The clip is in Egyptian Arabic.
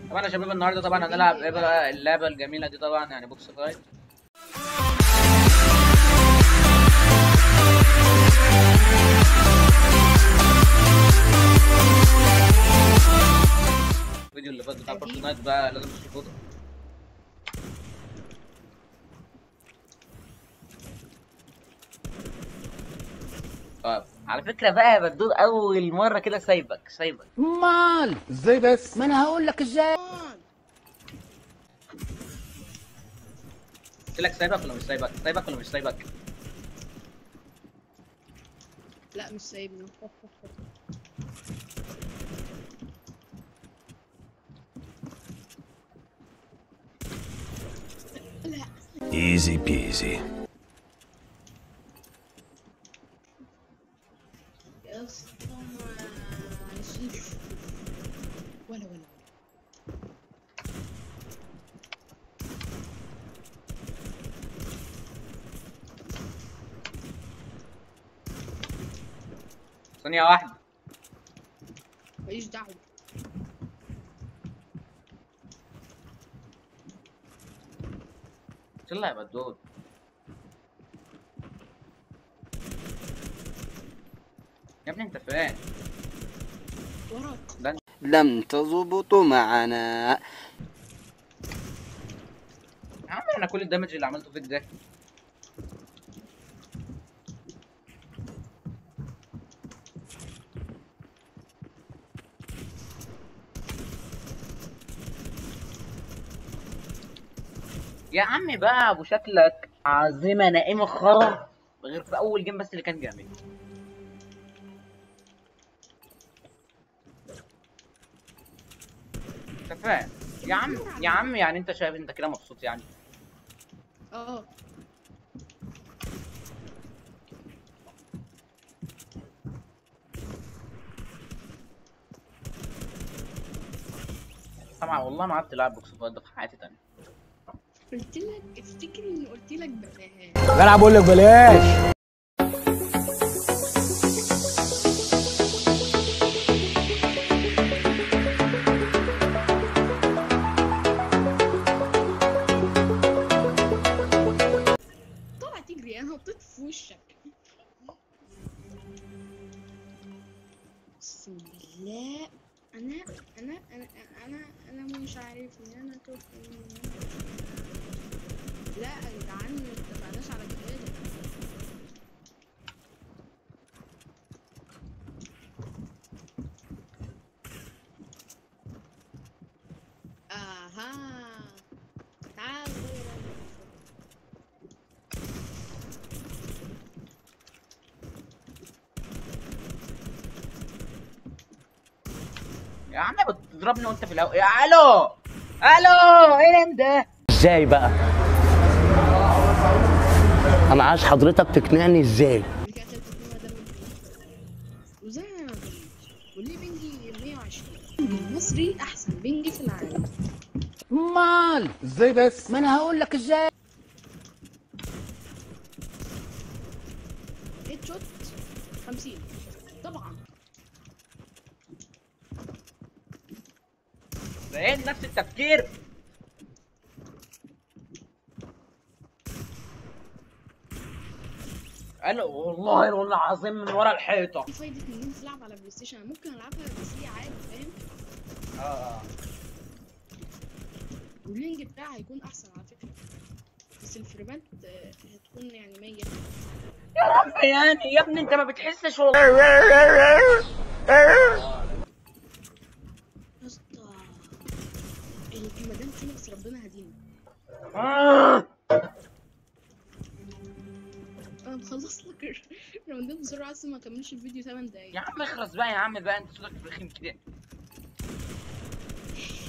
طبعا يا شباب النهارده طبعا هنلعب ايه بقى اللعبه الجميله دي طبعا يعني بوكس فايت الفيديو اللي فات بتاع فورتنايت بقى لازم تشوفوه طيب على فكره بقى يا بدود اول مره كده سايبك سايبك مال ازاي بس ما انا هقول لك ازاي قلت لك سايبك ولا مش سايبك سايبك ولا مش سايبك لا مش سايبني لا Easy peasy. يا اسطى عايشين ولا ولا ثانيه واحده ماليش دعوه يلا يا بدود يا ابني انت فين وراك ده انت لم تظبطوا معنا يا عم انا كل الدمج اللي عملته فيك ده يا عمي بقى ابو شكلك عظيمه نائمه خرا غير في اول جيم بس اللي كان جامد انت فاهم يا عم يا عم يعني انت شايف انت كده مبسوط يعني اه طبعا والله ما عرفت العب بوكس فايت ده في حياتي تاني قلت لك افتكر اني قلت لك بلاها انا بقول لك بلاش طلع تجري انا نطيت في وشك اقسم بالله انا انا انا انا انا مش عارف ان انا تهت لا يا جدعان ما اتفقناش على كده اها تعال غير يا عم بتضربني وانت في الاول يا الو الو ايه ده ازاي بقى انا عايز حضرتك تقنعني ازاي اللي كانت الحكومة ده وزي ما أنا بقول. وليه بنجي 120 المصري احسن بنجي في العالم مال ازاي بس ما انا هقول لك ازاي هيد شوت 50 طبعا ده ايه نفس التفكير انا والله والله العظيم من ورا الحيطه في فايدة ان انت تلعب على بلاي ستيشن أنا ممكن العبها بس هي عادي فاهم اه اه واللينج بتاعها هيكون احسن على فكرة بس الفريمات آه، هتكون يعني 100 يا رب يعني يا ابني انت ما بتحسش والله يا اسطى المدام فينيكس ربنا هدينا آه. انا مخلص لك الراوندات بسرعة اصلا ما كملش الفيديو 8 دقايق يا عم اخلص بقى يا عم بقى انت صوتك رخيم كده